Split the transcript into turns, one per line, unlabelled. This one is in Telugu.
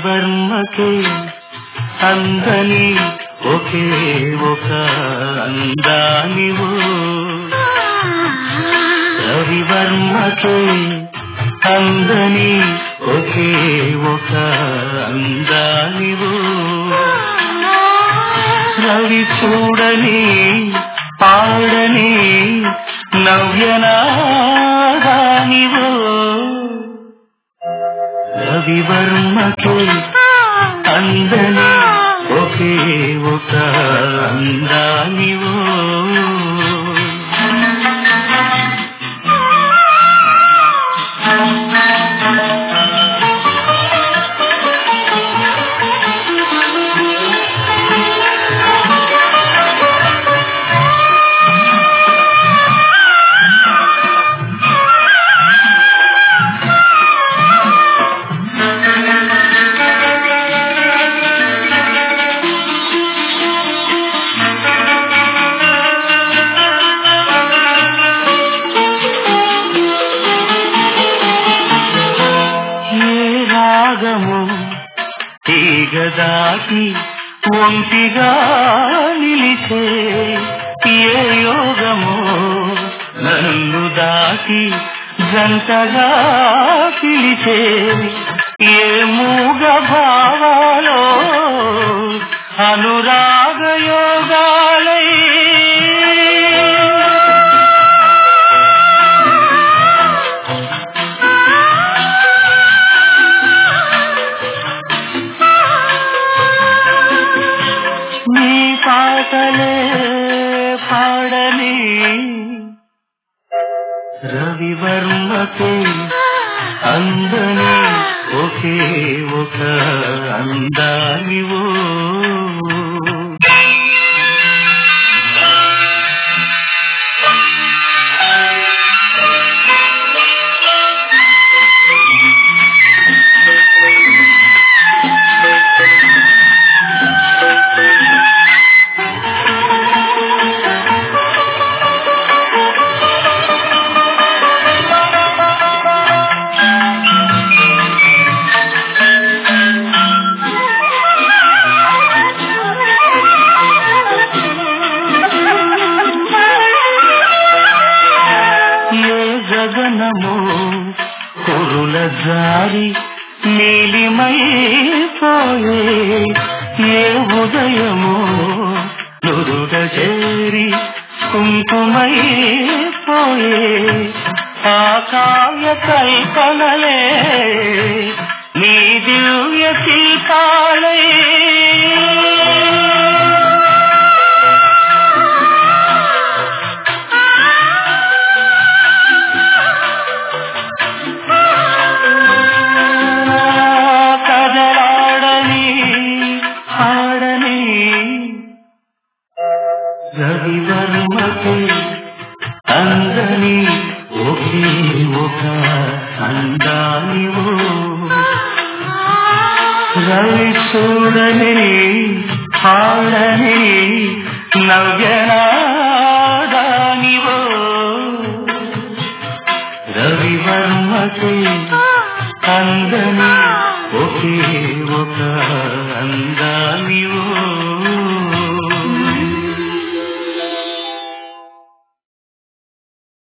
రవివర్మకే అందని ఒకే ఒక అందానివో రవివర్మకే అందని ఒకే ఒక అందానివో రవి చూడని పాడని నవ్యనాగానివో రవివర్మకే అందని ఒకే ఒక అందానివో ఏ రాగము తీగ దాటి ఒంటిగా నిలిచే ఏ యోగము నన్ను దాటి జంటగా పిలిచే ఏ మూగ భావాలో అనురాగ యోగాలై నీ పాటలే పాడని రవివర్మకే అందని ఒకే ఒక అందానివో ఏ గగనమో కురుల జారి నీలిమైపోయే ఏ ఉదయమో నురుగ చేరి కుంకుమైపోయే ఆ కావ్య కల్పనలే నీ దివ్య శిల్పాలే కదలాడని ఆడని రవివర్మకు అందని ఒకే ఒక అందానివో రవి చూడని ఆడని నవ్యనాదానివో రవివర్మకు అందని ఒకే ఒక అందానివో